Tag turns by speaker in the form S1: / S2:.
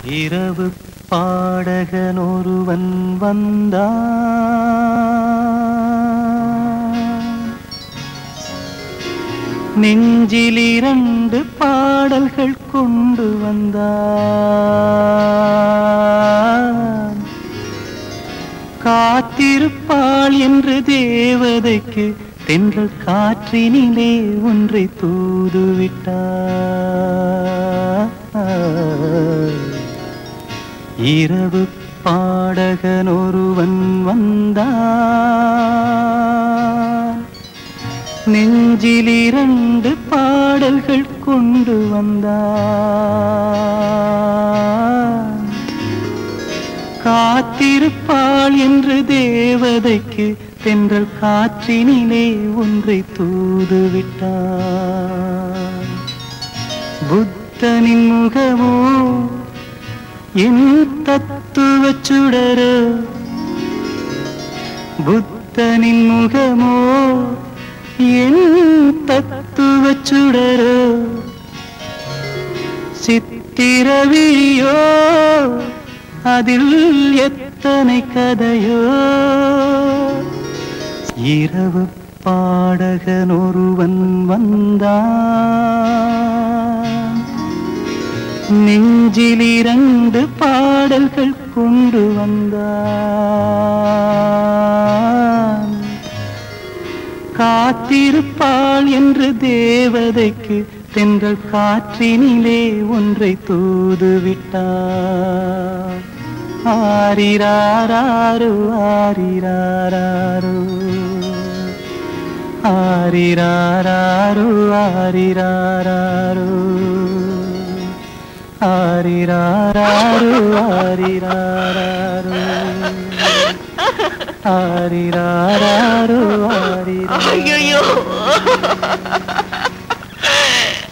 S1: இரவு பாடகன் ஒருவன் வந்தான் நெஞ்சில் இரண்டு பாடல்கள் கொண்டு வந்தான் காத்திருப்பாள் என்று தேவதைக்கு தென்றல் காற்றினிலே ஒன்றை தூதுவிட்டார் இரவு பாடகன் ஒருவன் வந்தான் நெஞ்சில் இரண்டு பாடல்கள் கொண்டு வந்தான் காத்திருப்பாள் என்று தேவதைக்கு தென்றல் காற்றினிலே ஒன்றை தூதுவிட்டான் புத்தனின் முகமோ என் தத்துவச் சுடரோ புத்தனின் முகமோ என் தத்துவச் சுடரோ சித்திரவிழியோ அதில் எத்தனை கதையோ இரவு பாடகன் ஒருவன் வந்தான் நெஞ்சில் இரண்டு பாடல்கள் கொண்டு வந்தான் காத்திருப்பாள் என்று தேவதைக்கு தென்றல் காற்றினிலே ஒன்றை தூதுவிட்டார் ஆரிராரோ ஆரிராரோ ஆரிராரோ ஆரிராரோ ஆரிராரோ ஆரிராரோ ஆரிராரோ ஆரிராரோ
S2: ஐயோ